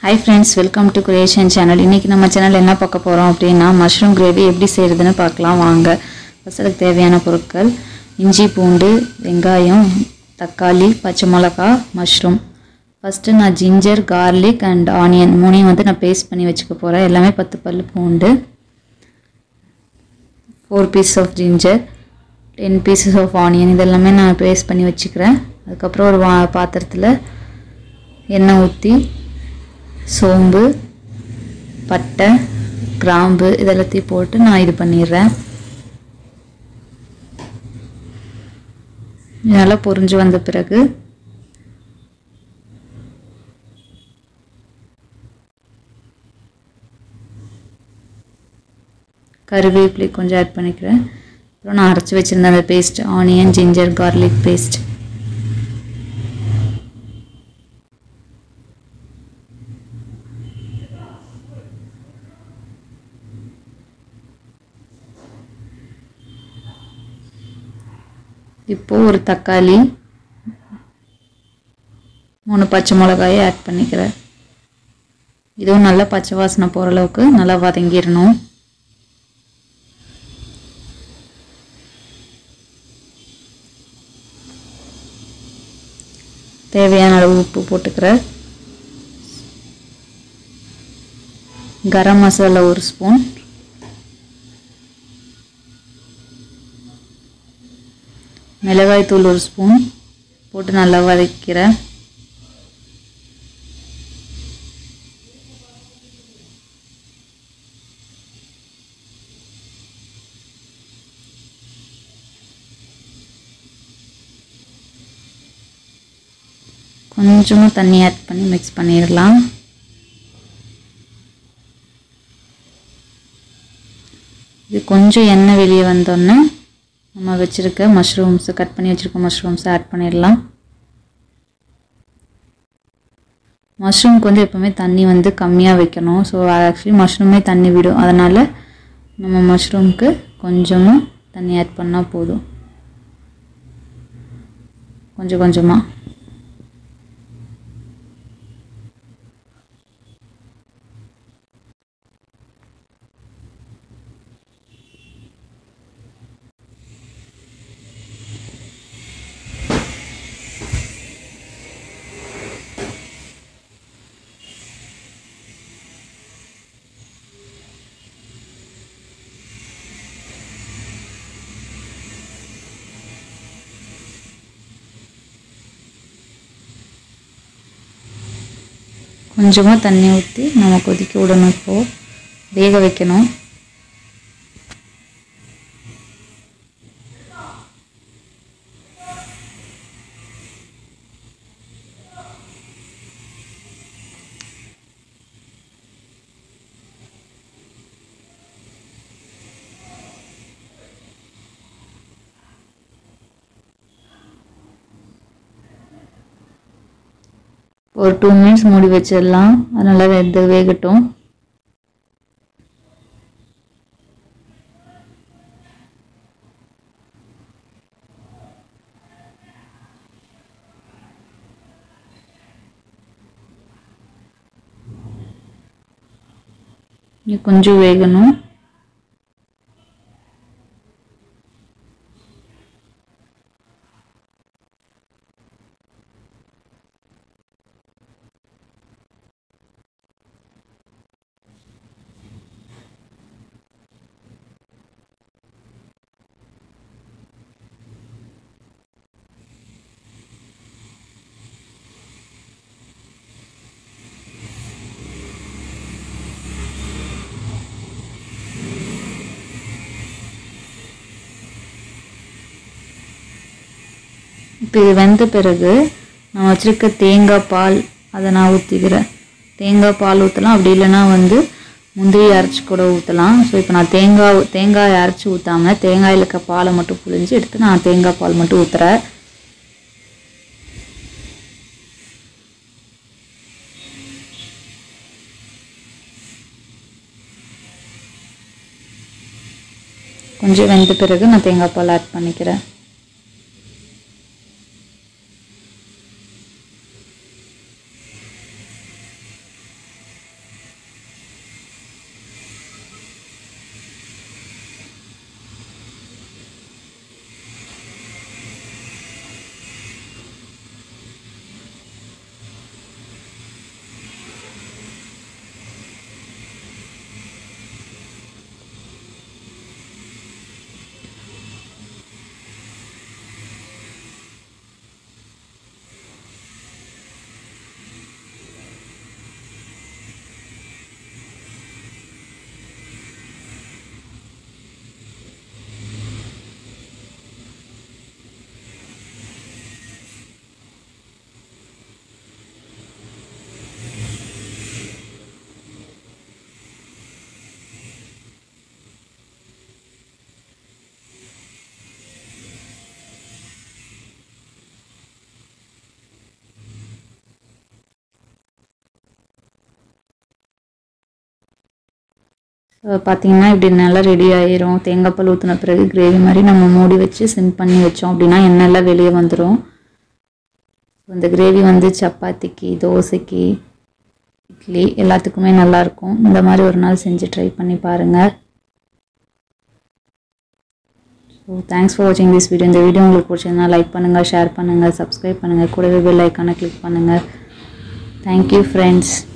high friends welcome to creation channel இன்றைக்கி நம்ம channel என்ன பார்க்க போகிறோம் அப்படின்னா மஷ்ரூம் கிரேவி எப்படி செய்கிறதுன்னு பார்க்கலாம் வாங்க ஃபஸ்ட் அதுக்கு தேவையான பொருட்கள் இஞ்சி பூண்டு வெங்காயம் தக்காளி பச்சை மிளகா மஷ்ரூம் ஃபஸ்ட்டு நான் ஜிஞ்சர் கார்லிக் அண்ட் ஆனியன் மூணையும் வந்து நான் பேஸ்ட் பண்ணி வச்சுக்க போகிறேன் எல்லாமே பத்து பல் பூண்டு four piece of ginger ten pieces of onion இதெல்லாமே நான் பேஸ்ட் பண்ணி வச்சுக்கிறேன் அதுக்கப்புறம் ஒரு வா பாத்திரத்தில் எண்ணெய் ஊற்றி சோம்பு பட்டை கிராம்பு இதெல்லாத்தையும் போட்டு நான் இது பண்ணிடுறேன் இது நல்லா பொரிஞ்சு வந்த பிறகு கருவேப்பிலை கொஞ்சம் ஆட் பண்ணிக்கிறேன் அப்புறம் நான் அரைச்சி வச்சுருந்தேன் அந்த paste onion ginger garlic paste இப்போது ஒரு தக்காளி மூணு பச்சை மிளகாயை ஆட் பண்ணிக்கிறேன் இதுவும் நல்லா பச்சை வாசனை போகிற அளவுக்கு நல்லா வதங்கிடணும் தேவையான அளவு உப்பு போட்டுக்கிறேன் கரம் மசாலா ஒரு ஸ்பூன் மிளகாய் தூள் ஒரு ஸ்பூன் போட்டு நல்லா வதக்கிறேன் கொஞ்சமாக தண்ணி ஆட் பண்ணி மிக்ஸ் பண்ணிடலாம் இது கொஞ்சம் எண்ணெய் வெளியே வந்தோடனே நம்ம வச்சுருக்க மஷ்ரூம்ஸை கட் பண்ணி வச்சுருக்க மஷ்ரூம்ஸை ஆட் பண்ணிடலாம் மஷ்ரூம்க்கு வந்து எப்போவுமே தண்ணி வந்து கம்மியாக வைக்கணும் ஸோ ஆக்சுவலி மஷ்ரூமே தண்ணி விடும் அதனால் நம்ம மஷ்ரூம்க்கு கொஞ்சமாக தண்ணி ஆட் பண்ணால் போதும் கொஞ்சம் கொஞ்சமாக கொஞ்சமாக தண்ணி ஊற்றி நம்ம கொதிக்க விடணும் இப்போது வேக வைக்கணும் ஒரு டூ மினிட்ஸ் மூடி வச்சிடலாம் அது நல்லா வெந்து வேகட்டும் இது கொஞ்சம் வேகணும் இப்போ இது வெந்த பிறகு நான் வச்சுருக்க தேங்காய் பால் அதை நான் ஊற்றிக்கிறேன் தேங்காய் பால் ஊற்றலாம் அப்படி இல்லைன்னா வந்து முந்திரி அரைச்சி கூட ஊற்றலாம் ஸோ இப்போ நான் தேங்காய் தேங்காய் அரைச்சி ஊற்றாமல் தேங்காயில் இருக்க பாலை மட்டும் புழிஞ்சு எடுத்து நான் தேங்காய் பால் மட்டும் ஊற்றுறேன் கொஞ்சம் வெந்த பிறகு நான் தேங்காய் பால் ஆட் பண்ணிக்கிறேன் அஹ் பார்த்தீங்கன்னா இப்படி நல்லா ரெடி ஆயிரும் தேங்காய் பால் ஊற்றின பிறகு கிரேவி மாதிரி நம்ம மூடி வச்சு சிம் பண்ணி வச்சோம் அப்படின்னா எண்ணெய்லாம் வெளியே வந்துடும் இந்த கிரேவி வந்து சப்பாத்திக்கு தோசைக்கு இட்லி எல்லாத்துக்குமே நல்லாயிருக்கும் இந்த மாதிரி ஒரு நாள் செஞ்சு ட்ரை பண்ணி பாருங்கள் ஸோ தேங்க்ஸ் ஃபார் வாட்சிங் திஸ் வீடியோ இந்த வீடியோ உங்களுக்கு பிடிச்சிருந்தா லைக் பண்ணுங்கள் ஷேர் பண்ணுங்கள் சப்ஸ்கிரைப் பண்ணுங்கள் கூடவே பெல் ஐக்கானை கிளிக் பண்ணுங்கள் தேங்க்யூ ஃப்ரெண்ட்ஸ்